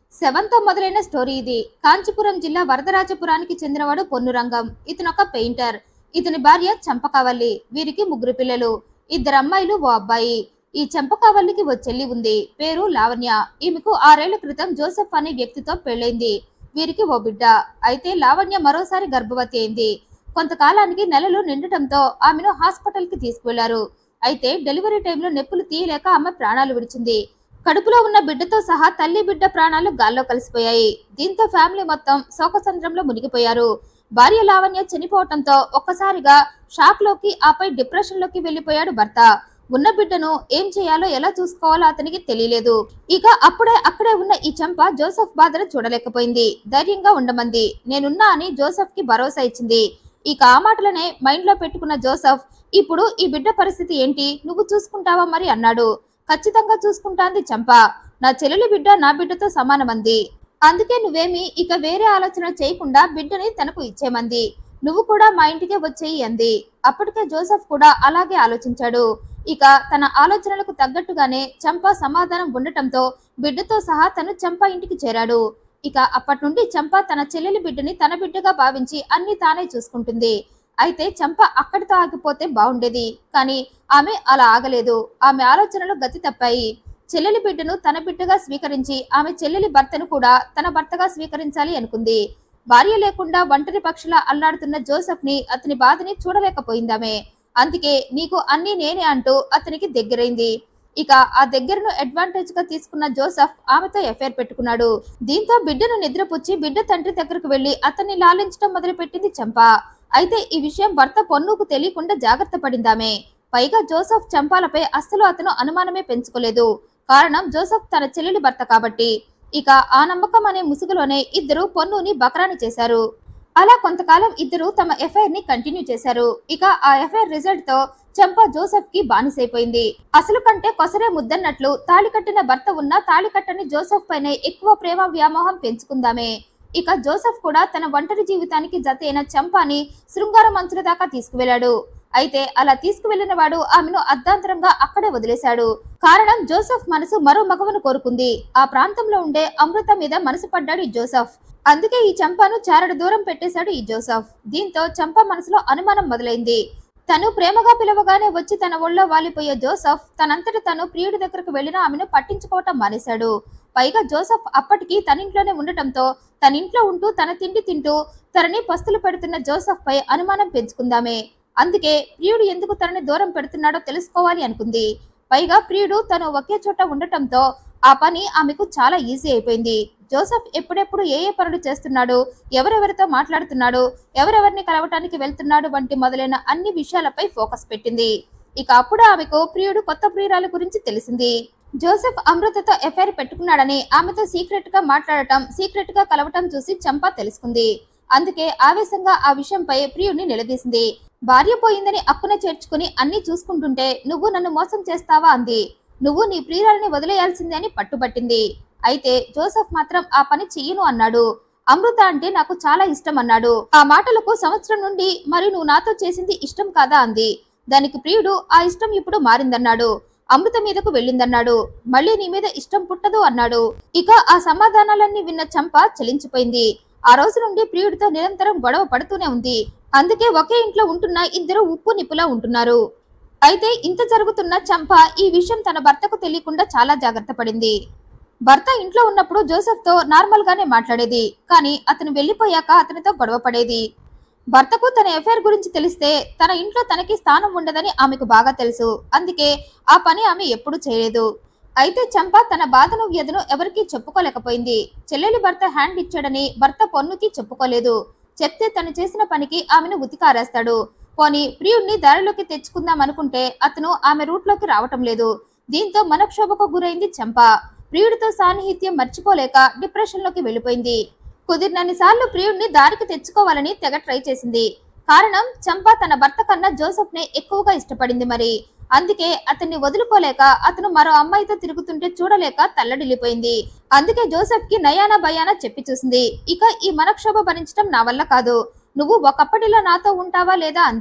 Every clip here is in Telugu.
శవంతో మొదలైన స్టోరీ ఇది కాంచీపురం జిల్లా వరదరాజపురానికి చెందినవాడు పొన్నురంగం ఇతను ఒక పెయింటర్ ఇతని భార్య చంపకావల్లి వీరికి ముగ్గురు పిల్లలు ఇద్దరు అమ్మాయిలు ఓ అబ్బాయి ఈ చంపకావల్లికి ఓ చెల్లి ఉంది పేరు లావణ్య ఈమెకు ఆరేళ్ల క్రితం జోసెఫ్ అనే వ్యక్తితో పెళ్ళైంది వీరికి ఓ బిడ్డ అయితే లావణ్య మరోసారి గర్భవతి అయింది కొంతకాలానికి నెలలు నిండటంతో ఆమెను హాస్పిటల్ కి తీసుకువెళ్లారు అయితే డెలివరీ టైంలో నొప్పులు తీయలేక ఆమె ప్రాణాలు విడిచింది కడుపులో ఉన్న బిడ్డతో సహా తల్లి బిడ్డ ప్రాణాలు గాల్లో కలిసిపోయాయి దీంతో ఫ్యామిలీ మొత్తం శోకసంద్రంలో మునిగిపోయారు భార్య లావణ్య చనిపోవటంతో ఒక్కసారిగా షాక్ లోకి ఆపై డిప్రెషన్ లోకి వెళ్లిపోయాడు భర్త ఉన్న బిడ్డను ఏం చేయాలో ఎలా చూసుకోవాలో అతనికి తెలియలేదు ఇక అప్పుడే అక్కడే ఉన్న ఈ చంప జోసెఫ్ బాధను చూడలేకపోయింది ధైర్యంగా ఉండమంది నేనున్నా అని జోసెఫ్ కి భరోసా ఇచ్చింది ఇక ఆ మాటలనే మైండ్ లో పెట్టుకున్న జోసెఫ్ ఇప్పుడు ఈ బిడ్డ పరిస్థితి ఏంటి నువ్వు చూసుకుంటావా మరి అన్నాడు ఖచ్చితంగా చూసుకుంటాంది చంప నా చెల్లెలి బిడ్డ నా బిడ్డతో సమానమంది అందుకే నువ్వేమి ఇక వేరే ఆలోచన చేయకుండా బిడ్డని తనకు ఇచ్చేమంది నువ్వు కూడా మా ఇంటికే వచ్చేయి అంది అప్పటికే జోసెఫ్ కూడా అలాగే ఆలోచించాడు ఇక తన ఆలోచనలకు తగ్గట్టుగానే చంప సమాధానం ఉండటంతో బిడ్డతో సహా తను చంప ఇంటికి చేరాడు ఇక అప్పటి నుండి చంప తన చెల్లెలి బిడ్డని తన బిడ్డగా భావించి అన్ని తానే చూసుకుంటుంది అయితే చంప అక్కడితో ఆగిపోతే బాగుండేది కానీ ఆమె అలా ఆగలేదు ఆమె ఆలోచనలు గతి తప్పాయి చెల్లెలి బిడ్డను తన బిడ్డగా స్వీకరించి ఆమె చెల్లెలి భర్తను కూడా తన భర్తగా స్వీకరించాలి అనుకుంది భార్య లేకుండా ఒంటరి పక్షులా అల్లాడుతున్న జోసెఫ్ ని అతని బాధని చూడలేకపోయిందామె అందుకే నీకు అన్నీ నేనే అంటూ అతనికి దగ్గరైంది ఇక ఆ దగ్గరను అడ్వాంటేజ్ గా తీసుకున్న జోసెఫ్ ఆమెతో ఎఫైర్ పెట్టుకున్నాడు దీంతో బిడ్డను నిద్రపుచ్చి బిడ్డ తండ్రి దగ్గరకు వెళ్లి అతన్ని లాలించడం మొదలుపెట్టింది చంప అయితే ఈ విషయం భర్త పొన్నుకు తెలియకుండా జాగ్రత్త పడిందామే పైగా జోసెఫ్ చంపాలపై అస్సలు అతను అనుమానమే పెంచుకోలేదు కారణం జోసెఫ్ తన చెల్లెలి భర్త కాబట్టి ఇక ఆ నమ్మకం అనే ముసుగులోనే ఇద్దరు పొన్నుని బకరాని చేశారు అలా కొంతకాలం ఇద్దరు తమ ఎఫ్ఐఆర్ ని కంటిన్యూ చేశారు ఇక ఆ ఎఫ్ఐఆర్ రిజల్ట్ తో చంప జోసెఫ్ కి బానిసైపోయింది అసలు కంటే కొసరే ముద్దన్నట్లు తాళి కట్టిన భర్త ఉన్న తాళి కట్టని జోసెఫ్ పైనే ఎక్కువ ప్రేమ వ్యామోహం పెంచుకుందామే ఇక జోసెఫ్ కూడా తన ఒంటరి జీవితానికి జత అయిన చంపాని శృంగార మంచుల దాకా తీసుకువెళ్లాడు అయితే అలా తీసుకువెళ్లిన వాడు ఆమెను అర్ధాంతరంగా అక్కడే వదిలేశాడు కారణం జోసెఫ్ మనసు మరో మగవను కోరుకుంది ఆ ప్రాంతంలో ఉండే అమృత మీద మనసు పడ్డాడు ఈ జోసెఫ్ అందుకే ఈ చంపను చారడు దూరం పెట్టేశాడు ఈ జోసెఫ్ దీంతో చంప మనసులో అనుమానం మొదలైంది తను ప్రేమగా పిలవగానే వచ్చి తన ఒళ్ళో వాలిపోయే జోసెఫ్ తనంతట తను ప్రియుడి దగ్గరకు వెళ్లిన ఆమెను పట్టించుకోవటం మానేశాడు పైగా జోసెఫ్ అప్పటికి తన ఇంట్లోనే ఉండటంతో తన ఇంట్లో ఉంటూ తన తిండి తింటూ తనని పస్తులు పెడుతున్న జోసెఫ్ పై అనుమానం పెంచుకుందామే అందుకే ప్రియుడు ఎందుకు తనని దూరం పెడుతున్నాడో తెలుసుకోవాలి అనుకుంది పైగా ప్రియుడు తను ఒకే చోట ఉండటంతో ఆ పని ఆమెకు చాలా ఈజీ అయిపోయింది జోసెఫ్ ఎప్పుడెప్పుడు ఏ ఏ పనులు చేస్తున్నాడు ఎవరెవరితో మాట్లాడుతున్నాడు ఎవరెవరిని కలవటానికి వెళ్తున్నాడు వంటి మొదలైన అన్ని విషయాలపై ఫోకస్ పెట్టింది ఇక అప్పుడు ఆమెకు ప్రియుడు కొత్త ప్రియురాల గురించి తెలిసింది జోసెఫ్ అమృతతో ఎఫ్ఐఆర్ పెట్టుకున్నాడని ఆమెతో సీక్రెట్ గా మాట్లాడటం సీక్రెట్ గా కలవటం చూసి చంప తెలుసుకుంది అందుకే ఆవేశంగా ఆ విషయంపై ప్రియుడిని నిలదీసింది భార్య పోయిందని అక్కున చేర్చుకుని అన్ని చూసుకుంటుంటే నువ్వు నన్ను మోసం చేస్తావా అంది నువ్వు నీ ప్రియురాలని వదిలేయాల్సిందే అని పట్టుబట్టింది అయితే జోసెఫ్ మాత్రం ఆ పని చెయ్యను అన్నాడు అమృత అంటే నాకు చాలా ఇష్టం అన్నాడు ఆ మాటలకు సంవత్సరం నుండి మరి నువ్వు నాతో చేసింది ఇష్టం కాదా అంది దానికి ప్రియుడు ఆ ఇష్టం ఇప్పుడు మారిందన్నాడు అమృత మీదకు వెళ్ళిందన్నాడు మళ్ళీ నీ మీద ఇష్టం పుట్టదు అన్నాడు ఇక ఆ సమాధానాలన్నీ విన్న చంప చలించిపోయింది ఆ రోజు నుండి ప్రియుడితో నిరంతరం గొడవ పడుతూనే ఉంది అందుకే ఒకే ఇంట్లో ఉంటున్న ఇద్దరు ఉప్పు నిప్పులా ఉంటున్నారు అయితే ఇంత జరుగుతున్న చంప ఈ విషయం తన భర్తకు తెలియకుండా చాలా జాగ్రత్త పడింది భర్త ఇంట్లో ఉన్నప్పుడు జోసెఫ్ తో నార్మల్ గానే మాట్లాడేది కానీ అతను వెళ్లిపోయాక అతనితో గొడవ పడేది భర్తకు తన ఎఫైర్ గురించి తెలిస్తే తన ఇంట్లో తనకి స్థానం ఉండదని ఆమెకు బాగా తెలుసు అందుకే ఆ పని ఆమె ఎప్పుడూ చేయలేదు అయితే చంప తన బాధను వ్యధను ఎవరికీ చెప్పుకోలేకపోయింది చెల్లెలి భర్త హ్యాండ్ ఇచ్చాడని భర్త పొన్నుకి చెప్పుకోలేదు చెప్తే తను చేసిన పనికి ఆమెను ఉతికారేస్తాడు పోని ప్రియుణ్ణి దారిలోకి తెచ్చుకుందాం అనుకుంటే అతను ఆమె రూట్లోకి రావటం లేదు దీంతో మనక్షోభకు గురైంది చంప ప్రియుడితో సాన్నిహిత్యం మర్చిపోలేక డిప్రెషన్ లోకి వెళ్ళిపోయింది కుదిరినన్ని సార్లు ప్రియుడిని దారికి తెచ్చుకోవాలని తెగ ట్రై చేసింది కారణం చంప తన భర్త కన్నా జోసెఫ్ నే ఎక్కువగా ఇష్టపడింది మరి అందుకే అతన్ని వదులుకోలేక అతను మరో అమ్మాయితో తిరుగుతుంటే చూడలేక తల్లడిల్లిపోయింది అందుకే జోసెఫ్ కి నయానా భయానా చెప్పి చూసింది ఇక ఈ మనక్షోభ భరించడం నా వల్ల కాదు నువ్వు ఒకప్పటిలా నాతో ఉంటావా లేదా అంది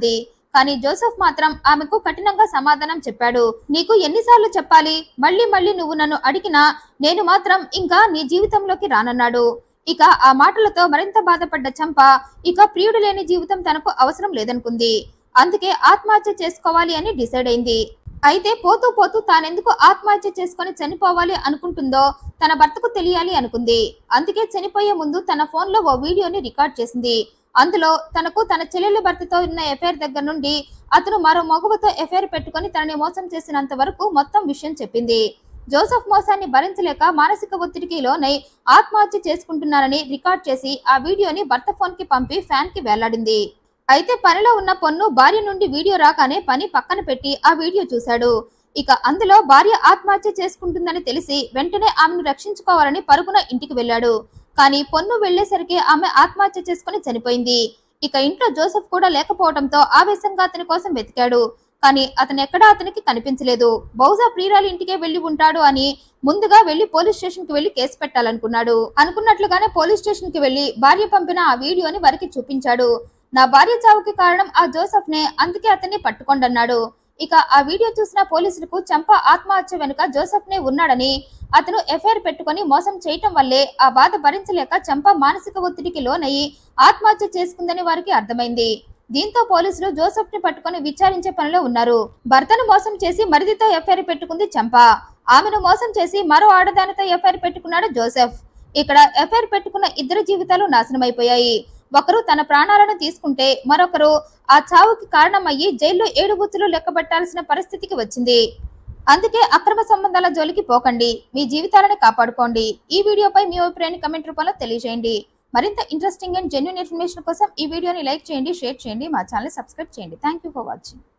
కానీ జోసెఫ్ మాత్రం ఆమెకు కఠినంగా సమాధానం చెప్పాడు నీకు ఎన్నిసార్లు చెప్పాలి మళ్ళీ మళ్ళీ నువ్వు నన్ను అడిగినా నేను మాత్రం ఇంకా నీ జీవితంలోకి రానన్నాడు ఇక ఆ మాటలతో మరింత బాధపడ్డ చంప ఇక ప్రియుడు లేని జీవితం తనకు అవసరం లేదనుకుంది అందుకే ఆత్మహత్య చేసుకోవాలి అని డిసైడ్ అయింది అయితే పోతూ పోతూ తానెందుకు ఆత్మహత్య చేసుకొని చనిపోవాలి అనుకుంటుందో తన భర్తకు తెలియాలి అనుకుంది అందుకే చనిపోయే ముందు తన ఫోన్ లో ఓ వీడియోని రికార్డ్ చేసింది అందులో తనకు తన చెల్లెలి భర్తతో ఉన్న ఎఫైర్ దగ్గర నుండి అతను మరో మగువతో ఎఫైర్ పెట్టుకొని తనని మోసం చేసినంత వరకు మొత్తం విషయం చెప్పింది జోసెఫ్ మోసాన్ని భరించలేక మానసిక ఒత్తిడికి లోనై ఆత్మహత్య చేసుకుంటున్నారని రికార్డ్ చేసి ఆ వీడియోని భర్త ఫోన్ కి పంపి ఫ్యాన్ కి వెళ్లాడింది అయితే పనిలో ఉన్న పొన్ను భార్య నుండి వీడియో రాగానే పని పక్కన పెట్టి ఆ వీడియో చూశాడు ఇక అందులో భార్య ఆత్మహత్య చేసుకుంటుందని తెలిసి వెంటనే ఆమెను రక్షించుకోవాలని పరుగున ఇంటికి వెళ్ళాడు కానీ పొన్ను వెళ్లేసరికి ఆమె ఆత్మహత్య చేసుకుని చనిపోయింది ఇక ఇంట్లో జోసెఫ్ కూడా లేకపోవడంతో ఆవేశంగా అతని కోసం వెతికాడు కానీ అతను ఎక్కడా అతనికి కనిపించలేదు బహుశా ప్రియురాలి ఇంటికే వెళ్లి ఉంటాడు అని ముందుగా వెళ్లి పోలీస్ స్టేషన్ కి వెళ్లి కేసు పెట్టాలనుకున్నాడు అనుకున్నట్లుగానే పోలీస్ స్టేషన్ కి వెళ్లి భార్య పంపిన ఆ వీడియోని వారికి చూపించాడు నా భార్య చావుకి కారణం ఆ జోసెఫ్ నే అందుకే అతన్ని పట్టుకోండన్నాడు ఇక ఆ వీడియో చూసిన పోలీసులకు చంప ఆత్మహత్య వెనుక జోసెఫ్ నే ఉన్నాడని అతను ఎఫ్ఐఆర్ పెట్టుకొని మోసం చేయటం వల్లే ఆ బాధ భరించలేక చంప మానసిక ఒత్తిడికి లోనయ్యి ఆత్మహత్య చేసుకుందని వారికి అర్థమైంది దీంతో పోలీసులు జోసెఫ్ ని పట్టుకొని విచారించే పనిలో ఉన్నారు భర్తను మోసం చేసి మరిదితో ఎఫ్ఐఆర్ పెట్టుకుంది చంప ఆమెను మోసం చేసి మరో ఆడదానితో ఎఫ్ఐఆర్ పెట్టుకున్నాడు జోసెఫ్ ఇక్కడ ఎఫ్ఐఆర్ పెట్టుకున్న ఇద్దరు జీవితాలు నాశనమైపోయాయి ఒకరు తన ప్రాణాలను తీసుకుంటే మరొకరు ఆ చావుకి కారణమయ్యి జైల్లో ఏడు బుచ్చులు లెక్కబెట్టాల్సిన పరిస్థితికి వచ్చింది అందుకే అక్రమ సంబంధాల జోలికి పోకండి మీ జీవితాలను కాపాడుకోండి ఈ వీడియోపై మీ అభిప్రాయాన్ని కమెంట్ రూపంలో తెలియజేయండి మరింత ఇంట్రెస్టింగ్ అండ్ జెన్యున్ ఇన్ఫర్మేషన్ కోసం ఈ వీడియోని లైక్ చేయండి షేర్ చేయండి మా ఛానల్ సబ్స్క్రైబ్ చేయండి థ్యాంక్ యూ ఫర్ వాచింగ్